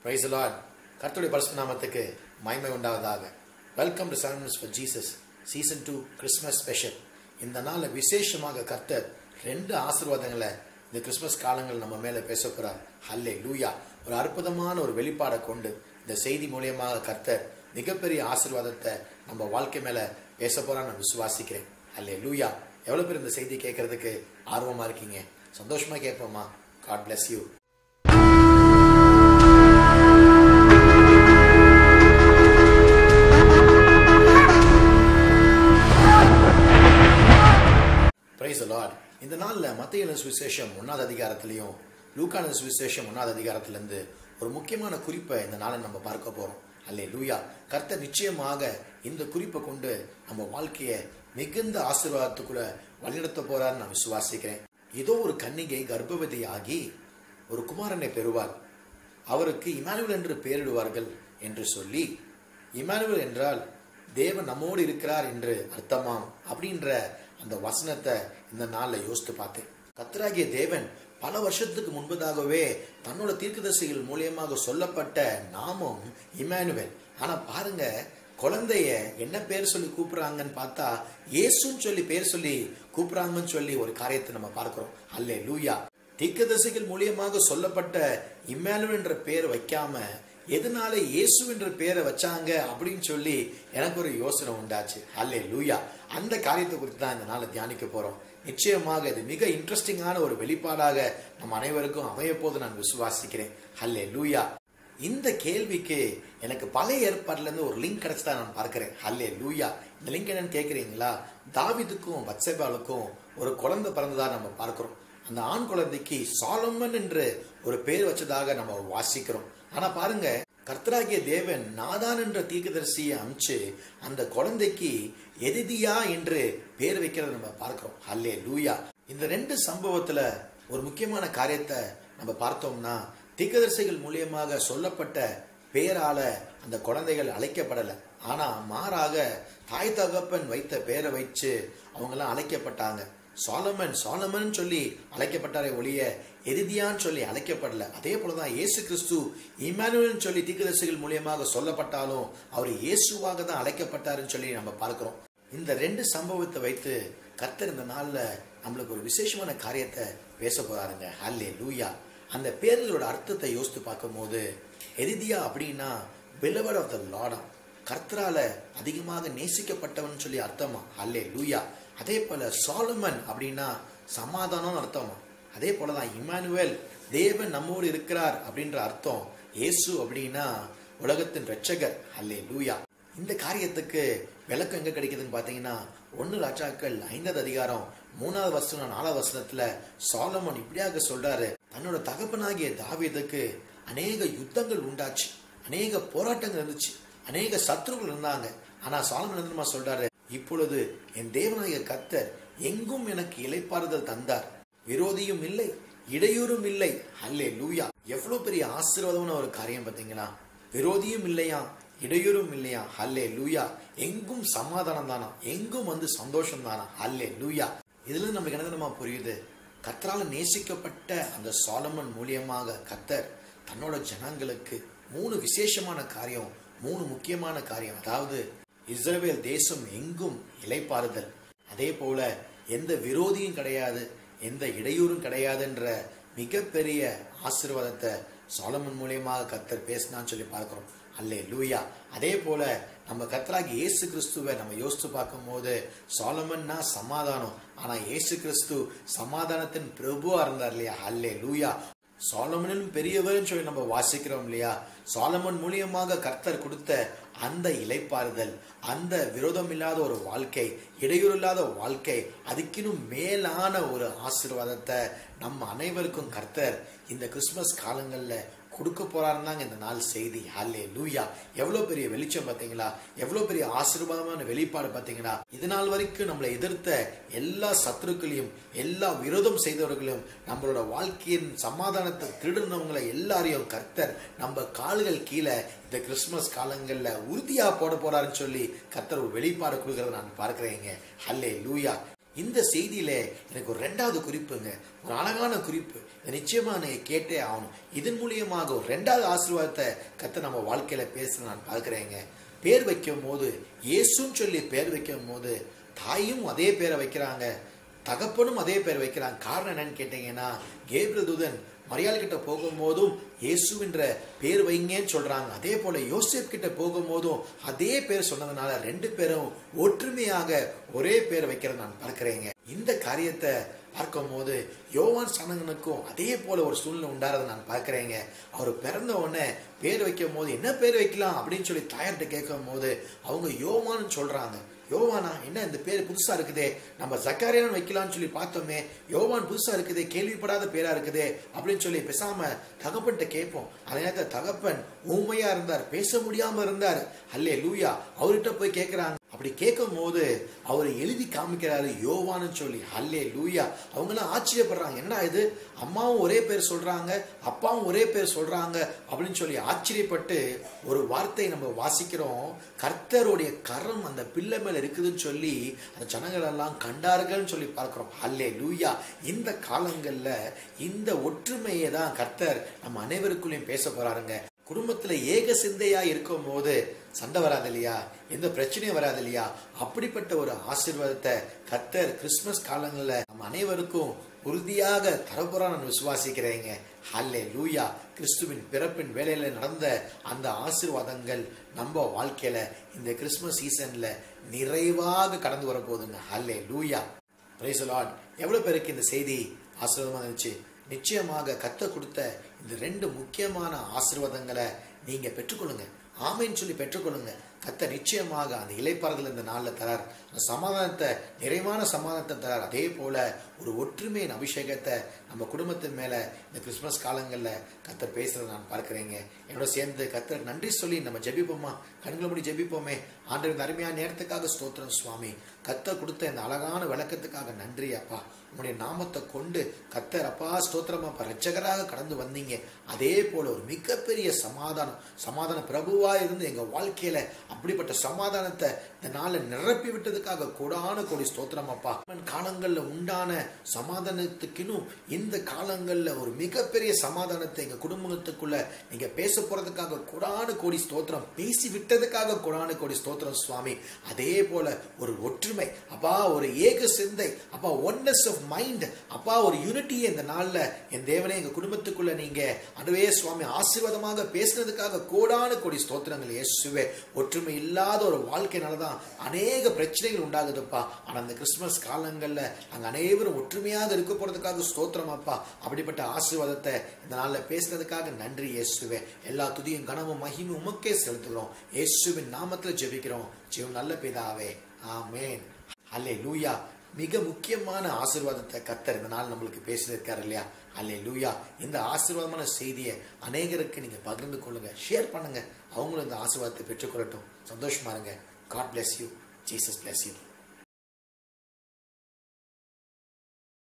price Lord கர்த்தருடைய பரிசு நாமத்துக்கு மகிமை உண்டாவதாக welcome to seven minutes for Jesus season two Christmas special இந்த நாளில் விசேஷமாக கர்த்தர் ரெண்டு ஆசீர்வாதங்களை இந்த கிறிஸ்மஸ் காலங்கள் நம்ம மேலே பேச போகிறார் ஹல்லே லூயா ஒரு அற்புதமான ஒரு வெளிப்பாடை கொண்டு இந்த செய்தி மூலியமாக கர்த்தர் மிகப்பெரிய ஆசீர்வாதத்தை நம்ம வாழ்க்கை மேலே பேச போகிறான்னு நான் விசுவாசிக்கிறேன் ஹல்லே லூயா எவ்வளோ பேர் இந்த செய்தி கேட்கறதுக்கு ஆர்வமாக இருக்கீங்க சந்தோஷமா கேட்போமா God bless you praise lord இந்த நாளில் மத்திய சுவிசேஷம் ஒன்றாவது அதிகாரத்திலையும் லூக்கான சுவிசேஷம் ஒன்றாவது அதிகாரத்திலேருந்து ஒரு முக்கியமான குறிப்பை இந்த நாளை நம்ம பார்க்க போகிறோம் அல்லே லூயா கர்த்தர் நிச்சயமாக இந்த குறிப்பை கொண்டு நம்ம வாழ்க்கையை மிகுந்த ஆசீர்வாதத்துக்குள்ள வழிநடத்த போறான்னு நான் விசுவாசிக்கிறேன் ஏதோ ஒரு கன்னிகை கர்ப்பவதி ஆகி ஒரு குமாரனை பெறுவார் அவருக்கு இமானுவல் என்று பெயரிடுவார்கள் என்று சொல்லி இமானுவல் என்றால் தேவன் நம்மோடு இருக்கிறார் என்று அர்த்தமாம் அப்படின்ற அந்த வசனத்தை இந்த நாளில் யோசித்து பார்த்தேன் கத்தராகிய தேவன் பல வருஷத்துக்கு முன்பதாகவே தன்னோட தீர்க்கதரிசிகள் மூலியமாக சொல்லப்பட்ட நாமம் இமானுவேல் ஆனா பாருங்க குழந்தைய என்ன பேர் சொல்லி கூப்பிடுறாங்கன்னு பார்த்தா இயேசுன்னு சொல்லி பேர் சொல்லி கூப்பிடுறாங்கன்னு சொல்லி ஒரு காரியத்தை நம்ம பார்க்கிறோம் அல்லே லூயா தீர்க்கதரிசிகள் மூலியமாக சொல்லப்பட்ட இம்மானுவல் என்ற பேர் வைக்காம எதனால இயேசு என்ற பேரை வச்சாங்க அப்படின்னு சொல்லி எனக்கு ஒரு யோசனை உண்டாச்சு அல்லே லூயா அந்த காரியத்தை குறித்து தான் இந்த நாளை தியானிக்க போறோம் நிச்சயமாக இது மிக இன்ட்ரெஸ்டிங்கான ஒரு வெளிப்பாடாக நம் அனைவருக்கும் அமைய போது நான் விசுவாசிக்கிறேன் அல்லே லூயா இந்த கேள்விக்கு எனக்கு பழைய ஏற்பாடுல இருந்து ஒரு லிங்க் கிடைச்சதா நான் பார்க்கிறேன் அல்லே லூயா இந்த லிங்க் என்னன்னு கேட்குறீங்களா தாவிதுக்கும் வத்சேபாலுக்கும் ஒரு குழந்தை பிறந்ததா நம்ம பார்க்கிறோம் அந்த ஆண் குழந்தைக்கு சாலமன் என்று ஒரு பேர் வச்சதாக நம்ம வாசிக்கிறோம் ஆனா பாருங்க கர்த்தராகிய தேவன் நாதான் என்ற தீர்க்கதரிசியை அமிச்சு அந்த குழந்தைக்கு எதிதியா என்று பேர் வைக்கிறத நம்ம பார்க்கிறோம் அல்லே லூயா இந்த ரெண்டு சம்பவத்துல ஒரு முக்கியமான காரியத்தை நம்ம பார்த்தோம்னா தீர்க்கதரிசிகள் மூலியமாக சொல்லப்பட்ட பேரால அந்த குழந்தைகள் அழைக்கப்படலை ஆனா மாறாக தாய் தகப்பன் வைத்த பேரை வச்சு அவங்கெல்லாம் அழைக்கப்பட்டாங்க சாலமன் சாலமன் சொல்லி அழைக்கப்பட்டாரே ஒழிய எதிதியான்னு சொல்லி அழைக்கப்படல அதே போலதான் இயேசு கிறிஸ்து இமானுவல் சொல்லி தீர்க்கதரிசிகள் மூலியமாக சொல்லப்பட்டாலும் அவர் இயேசுவாக தான் அழைக்கப்பட்டாருன்னு சொல்லி நம்ம பார்க்கிறோம் இந்த ரெண்டு சம்பவத்தை வைத்து கர்த்தர் இந்த நாள்ல நம்மளுக்கு ஒரு விசேஷமான காரியத்தை பேச போறாருங்க அல்லே லூயா அந்த பேர்களோட அர்த்தத்தை யோசித்து பார்க்கும்போது எதிதியா அப்படின்னா பிலவர் ஆஃப் த லாடம் கர்த்தரால அதிகமாக நேசிக்கப்பட்டவன் சொல்லி அர்த்தமா அல்லே லூயா அதே போல சாலமன் அப்படின்னா சமாதானம் அர்த்தமா அதே போலதான் இமானுவேல் தேவன் நம்மோடு இருக்கிறார் அப்படின்ற அர்த்தம் இயேசு அப்படின்னா உலகத்தின் ரட்சகர் அல்லே லூயா இந்த காரியத்துக்கு விளக்கம் எங்க கிடைக்குதுன்னு பாத்தீங்கன்னா ஒன்னு ராஜாக்கள் ஐந்தாவது அதிகாரம் மூணாவது வசனம் நாலாவது வசனத்துல சாலமன் இப்படியாக சொல்றாரு தன்னோட தகப்பனாகிய தாவீதுக்கு அநேக யுத்தங்கள் உண்டாச்சு அநேக போராட்டங்கள் இருந்துச்சு அநேக சத்ருகள் இருந்தாங்க ஆனா சாலமன் என்ன சொல்றாரு இப்பொழுது என் தேவனாகிய கர்த்தர் எங்கும் எனக்கு இலைப்பாறுதல் தந்தார் விரோதியும் இல்லை இடையூறும் இல்லை அல்லே லூயா எவ்வளவு பெரிய ஆசீர்வாதம்னு ஒரு காரியம் பார்த்தீங்களா விரோதியும் இல்லையா இடையூறும் இல்லையா அல்லே லூயா எங்கும் சமாதானம் தானா எங்கும் வந்து சந்தோஷம் தானா அல்லே லூயா இதுல நமக்கு என்ன நம்ம புரியுது கத்தரால நேசிக்கப்பட்ட அந்த சாலமன் மூலியமாக கத்தர் தன்னோட ஜனங்களுக்கு மூணு விசேஷமான காரியம் மூணு முக்கியமான காரியம் அதாவது இஸ்ரேல் தேசம் எங்கும் இலைப்பாறுதல் அதே போல எந்த விரோதியும் கிடையாது எந்த இடையூறும் கிடையாதுன்ற மிகப்பெரிய ஆசீர்வாதத்தை சாலமன் மூலியமாக கத்தர் பேசினான்னு சொல்லி பார்க்கிறோம் அல்லே லூயா அதே போல நம்ம கத்தராகி இயேசு கிறிஸ்துவை நம்ம யோசித்து பார்க்கும்போது சாலமன்னா சமாதானம் ஆனா இயேசு கிறிஸ்து சமாதானத்தின் பிரபுவா இருந்தார் இல்லையா அல்லே லூயா சாலமனும் பெரியவர்னு சொல்லி நம்ம வாசிக்கிறோம் இல்லையா சாலமன் மூலியமாக கர்த்தர் கொடுத்த அந்த இலைப்பாறுதல் அந்த விரோதம் இல்லாத ஒரு வாழ்க்கை இடையூறு இல்லாத வாழ்க்கை அதுக்கினும் மேலான ஒரு ஆசீர்வாதத்தை நம்ம அனைவருக்கும் கர்த்தர் இந்த கிறிஸ்துமஸ் காலங்களில் கொடுக்க போறாருந்தாங்க இந்த நாள் செய்தி ஹல்லே லூயா எவ்வளவு பெரிய வெளிச்சம் பார்த்தீங்களா எவ்வளவு பெரிய ஆசீர்வாதமான வெளிப்பாடு பார்த்தீங்களா இது நாள் வரைக்கும் நம்மளை எதிர்த்த எல்லா சத்துருக்களையும் எல்லா விரோதம் செய்தவர்களையும் நம்மளோட வாழ்க்கையின் சமாதானத்தை திருடுனவங்களை எல்லாரையும் கர்த்தர் நம்ம கால்கள் கீழே இந்த கிறிஸ்துமஸ் காலங்களில் உறுதியா போட போறாருன்னு சொல்லி கர்த்தர் ஒரு வெளிப்பாடு கொடுக்கறத நான் பார்க்கிறேங்க ஹல்லே லூயா இந்த செய்தியில எனக்கு ஒரு ரெண்டாவது குறிப்புங்க ஒரு அழகான குறிப்பு இதை நிச்சயமா நீங்க கேட்டே ஆகணும் இதன் மூலியமாக ஒரு ரெண்டாவது ஆசீர்வாதத்தை கத்த நம்ம வாழ்க்கையில பேச நான் பார்க்கிறேங்க பேர் வைக்கும் போது இயேசுன்னு சொல்லி பேர் வைக்கும் போது தாயும் அதே பேரை வைக்கிறாங்க தகப்பனும் அதே பேர் வைக்கிறாங்க காரணம் என்னன்னு கேட்டீங்கன்னா கேப்ரியல் தூதன் மரியாள் கிட்ட போகும்போதும் இயேசுவின்ற பேர் வைங்கன்னு சொல்றாங்க அதே போல யோசேப் கிட்ட போகும்போதும் அதே பேர் சொன்னதுனால ரெண்டு பேரும் ஒற்றுமையாக ஒரே பேர் வைக்கிறத நான் பார்க்கிறேங்க இந்த காரியத்தை பார்க்கும்போது யோவான் சனங்கனுக்கும் அதே போல ஒரு சூழ்நிலை உண்டாரதை நான் பார்க்கிறேங்க அவர் பிறந்த உடனே பேர் வைக்கும் போது என்ன பேர் வைக்கலாம் அப்படின்னு சொல்லி தாயார்கிட்ட கேட்கும் போது அவங்க யோவான்னு சொல்றாங்க யோவானா என்ன இந்த பேர் புதுசா இருக்குதே நம்ம ஜக்காரியான்னு வைக்கலாம்னு சொல்லி பார்த்தோமே யோவான் புதுசா இருக்குதே கேள்விப்படாத பேரா இருக்குதே அப்படின்னு சொல்லி பேசாம தகப்பன்கிட்ட கேட்போம் அந்த நேரத்தில் தகப்பன் ஊமையா இருந்தார் பேச முடியாம இருந்தார் அல்லே லூயா அவர்கிட்ட போய் கேட்கிறாங்க அப்படி கேட்கும் போது அவர் எழுதி காமிக்கிறாரு யோவான்னு சொல்லி அல்லே லூயா அவங்களாம் ஆச்சரியப்படுறாங்க என்ன இது அம்மாவும் ஒரே பேர் சொல்றாங்க அப்பாவும் ஒரே பேர் சொல்றாங்க அப்படின்னு சொல்லி ஆச்சரியப்பட்டு ஒரு வார்த்தை நம்ம வாசிக்கிறோம் கர்த்தருடைய கரம் அந்த பிள்ளை மேல இருக்குதுன்னு சொல்லி அந்த ஜனங்கள் எல்லாம் கண்டார்கள்னு சொல்லி பார்க்கிறோம் அல்லே லூயா இந்த காலங்கள்ல இந்த ஒற்றுமையை தான் கர்த்தர் நம்ம அனைவருக்குள்ளேயும் பேச போறாருங்க குடும்பத்துல ஏக சிந்தையா இருக்கும் போது சண்டை வராது இல்லையா எந்த பிரச்சனையும் வராது இல்லையா அப்படிப்பட்ட ஒரு ஆசீர்வாதத்தை கர்த்தர் கிறிஸ்துமஸ் காலங்கள்ல நம்ம அனைவருக்கும் உறுதியாக தரப்போறா நான் விசுவாசிக்கிறேங்க ஹல்லே லூயா கிறிஸ்துவின் பிறப்பின் வேலையில நடந்த அந்த ஆசீர்வாதங்கள் நம்ம வாழ்க்கையில இந்த கிறிஸ்துமஸ் சீசன்ல நிறைவாக கடந்து வர போகுதுங்க ஹல்லே லூயா பிரைஸ் லார்ட் எவ்வளவு பேருக்கு இந்த செய்தி ஆசீர்வாதமா இருந்துச்சு நிச்சயமாக கத்த கொடுத்த இந்த ரெண்டு முக்கியமான ஆசீர்வாதங்களை நீங்க பெற்றுக்கொள்ளுங்க ஆமைன்னு சொல்லி பெற்றுக்கொள்ளுங்க கத்த நிச்சயமாக அந்த இலைப்பாறுதல் இந்த நாளில் தரார் அந்த சமாதானத்தை நிறைவான சமாதானத்தை தரார் அதே போல ஒரு ஒற்றுமையின் அபிஷேகத்தை நம்ம குடும்பத்தின் மேல இந்த கிறிஸ்துமஸ் காலங்களில் கத்தர் பேசுறதை நான் பார்க்கிறேங்க என்னோட சேர்ந்து கத்தர் நன்றி சொல்லி நம்ம ஜெபிப்போமா கண்களை முடி ஜெபிப்போமே ஆண்டு அருமையான நேரத்துக்காக ஸ்தோத்திரம் சுவாமி கத்தர் கொடுத்த இந்த அழகான விளக்கத்துக்காக நன்றி அப்பா உங்களுடைய நாமத்தை கொண்டு கத்தர் அப்பா ஸ்தோத்திரம் அப்பா ரட்சகராக கடந்து வந்தீங்க அதே போல ஒரு மிகப்பெரிய சமாதானம் சமாதான பிரபுவா இருந்து எங்க வாழ்க்கையில அப்படிப்பட்ட சமாதானத்தை இந்த நாளை நிரப்பி விட்டதுக்காக கோடான கோடி ஸ்தோத்திரம் அப்பா காலங்கள்ல உண்டான சமாதானத்துக்கினும் இந்த காலங்கள்ல ஒரு மிகப்பெரிய சமாதானத்தை எங்க குடும்பத்துக்குள்ள நீங்க பேச போறதுக்காக கோடான கோடி ஸ்தோத்திரம் பேசி விட்டதுக்காக கோடான கோடி ஸ்தோத்திரம் சுவாமி அதே போல ஒரு ஒற்றுமை அப்பா ஒரு ஏக சிந்தை அப்பா ஒன்னஸ் ஆஃப் மைண்ட் அப்பா ஒரு யூனிட்டியை இந்த நாள்ல என் தேவனே எங்க குடும்பத்துக்குள்ள நீங்க அதுவே சுவாமி ஆசீர்வாதமாக பேசுனதுக்காக கோடான கோடி ஸ்தோத்திரங்கள் இயேசுவே ஒற்றுமை இல்லாத ஒரு வாழ்க்கையினாலதான் அநேக பிரச்சனைகள் உண்டாகுதுப்பா ஆனா அந்த கிறிஸ்துமஸ் காலங்கள்ல நாங்க அனைவரும் ஒற்றுமையாக இருக்க போறதுக்காக ஸ்தோத்திரம் அப்பா அப்படிப்பட்ட ஆசீர்வாதத்தை இந்த நாள்ல பேசுனதுக்காக நன்றி இயேசுவே எல்லா துதியும் கனமும் மகிமும் உமக்கே செலுத்துகிறோம் இயேசுவின் நாமத்துல ஜெபிக்கிறோம் ஜீவன் நல்ல பிதாவே ஆமேன் அல்லே லூயா மிக முக்கியமான ஆசீர்வாதத்தை கத்தர் இந்த நாள் நம்மளுக்கு பேசியிருக்காரு இல்லையா அல்லே லூயா இந்த ஆசீர்வாதமான செய்தியை அநேகருக்கு நீங்க பகிர்ந்து கொள்ளுங்க ஷேர் பண்ணுங்க அவங்களும் இந்த ஆசீர்வாதத்தை பெற்றுக்கொள்ளட்டும் சந்தோஷமா இருங்க God bless you Jesus bless you